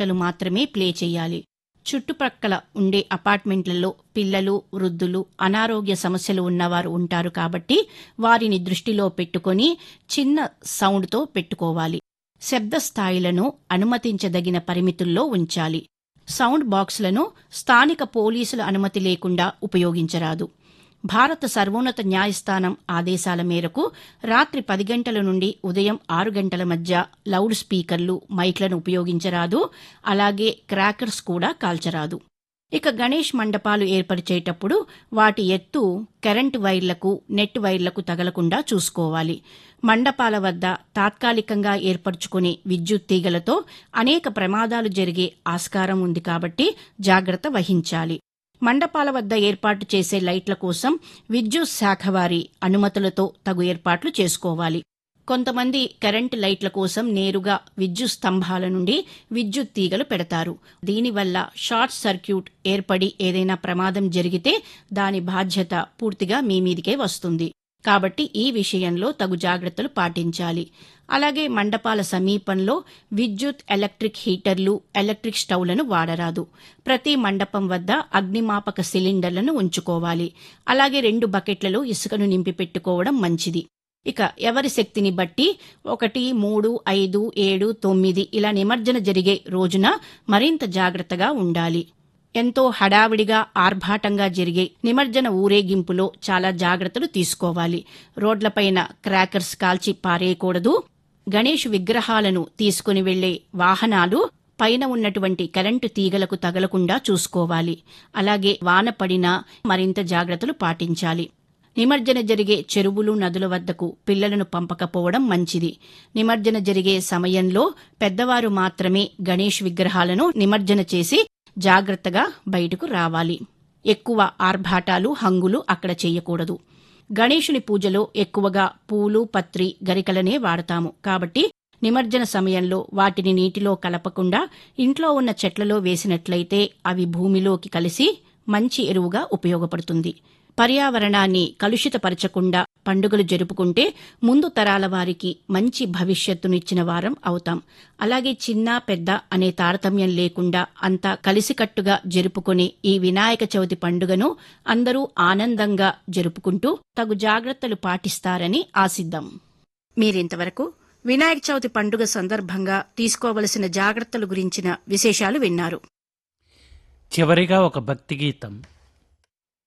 పాటలు మాత్రమే ప్లే చేయాలి చుట్టుప్రక్కల ఉండే అపార్ట్మెంట్లలో పిల్లలు వృద్ధులు అనారోగ్య సమస్యలు ఉన్నవారు ఉంటారు కాబట్టి వారిని దృష్టిలో పెట్టుకొని చిన్న సౌండ్తో పెట్టుకోవాలి శబ్ద స్థాయిలను అనుమతించదగిన పరిమితుల్లో ఉంచాలి సౌండ్ బాక్స్లను స్థానిక పోలీసుల అనుమతి లేకుండా ఉపయోగించరాదు భారత సర్వోన్నత న్యాయస్థానం ఆదేశాల మేరకు రాత్రి పది గంటల నుండి ఉదయం ఆరు గంటల మధ్య లౌడ్ స్పీకర్లు మైక్లను ఉపయోగించరాదు అలాగే క్రాకర్స్ కూడా కాల్చరాదు ఇక గణేష్ మండపాలు ఏర్పరిచేటప్పుడు వాటి ఎత్తు కరెంటు వైర్లకు నెట్ వైర్లకు తగలకుండా చూసుకోవాలి మండపాల వద్ద తాత్కాలికంగా ఏర్పరచుకునే విద్యుత్ తీగలతో అనేక ప్రమాదాలు జరిగే ఆస్కారం ఉంది కాబట్టి జాగ్రత్త వహించాలి మండపాల వద్ద ఏర్పాటు చేసే లైట్ల కోసం విద్యుత్ శాఖ వారి అనుమతులతో తగు ఏర్పాట్లు చేసుకోవాలి కొంతమంది కరెంటు లైట్ల కోసం నేరుగా విద్యుత్ స్తంభాల నుండి విద్యుత్ తీగలు పెడతారు దీనివల్ల షార్ట్ సర్క్యూట్ ఏర్పడి ఏదైనా ప్రమాదం జరిగితే దాని బాధ్యత పూర్తిగా మీ మీదికే వస్తుంది కాబట్టి ఈ విషయంలో తగు జాగ్రత్తలు పాటించాలి అలాగే మండపాల సమీపంలో విద్యుత్ ఎలక్ట్రిక్ హీటర్లు ఎలక్ట్రిక్ స్టవ్లను వాడరాదు ప్రతి మండపం వద్ద అగ్నిమాపక సిలిండర్లను ఉంచుకోవాలి అలాగే రెండు బకెట్లలో ఇసుకను నింపి పెట్టుకోవడం మంచిది ఇక ఎవరి శక్తిని బట్టి ఒకటి మూడు ఐదు ఏడు తొమ్మిది ఇలా నిమజ్జన జరిగే రోజున మరింత జాగ్రత్తగా ఉండాలి ఎంతో హడావిడిగా ఆర్భాటంగా జరిగే నిమజ్జన ఊరేగింపులో చాలా జాగ్రత్తలు తీసుకోవాలి రోడ్లపైన క్రాకర్స్ కాల్చి పారేయకూడదు గణేష్ విగ్రహాలను తీసుకుని వెళ్లే వాహనాలు పైన ఉన్నటువంటి కరెంటు తీగలకు తగలకుండా చూసుకోవాలి అలాగే వాన పడినా మరింత జాగ్రత్తలు పాటించాలి నిమజ్జన జరిగే చెరువులు నదుల వద్దకు పిల్లలను పంపకపోవడం మంచిది నిమజ్జన జరిగే సమయంలో పెద్దవారు మాత్రమే గణేష్ విగ్రహాలను నిమజ్జన చేసి జాగ్రత్తగా బయటకు రావాలి ఎక్కువ ఆర్భాటాలు హంగులు అక్కడ చేయకూడదు గణేషుని పూజలో ఎక్కువగా పూలు పత్రి గరికలనే వాడతాము కాబట్టి నిమజ్జన సమయంలో వాటిని నీటిలో కలపకుండా ఇంట్లో ఉన్న చెట్లలో వేసినట్లయితే అవి భూమిలోకి కలిసి మంచి ఎరువుగా ఉపయోగపడుతుంది పర్యావరణాన్ని కలుషితపరచకుండా పండుగలు జరుపుకుంటే ముందు తరాల వారికి మంచి భవిష్యత్తునిచ్చిన వారం అవుతాం అలాగే చిన్న పెద్ద అనే తారతమ్యం లేకుండా అంతా కలిసికట్టుగా జరుపుకునే ఈ వినాయక చవితి పండుగను అందరూ ఆనందంగా జరుపుకుంటూ తగు జాగ్రత్తలు పాటిస్తారని ఆశిద్దాం మీరింతవరకు వినాయక చవితి పండుగ సందర్భంగా తీసుకోవలసిన జాగ్రత్తల గురించిన విశేషాలు విన్నారు చివరిగా ఒక భక్తి గీతం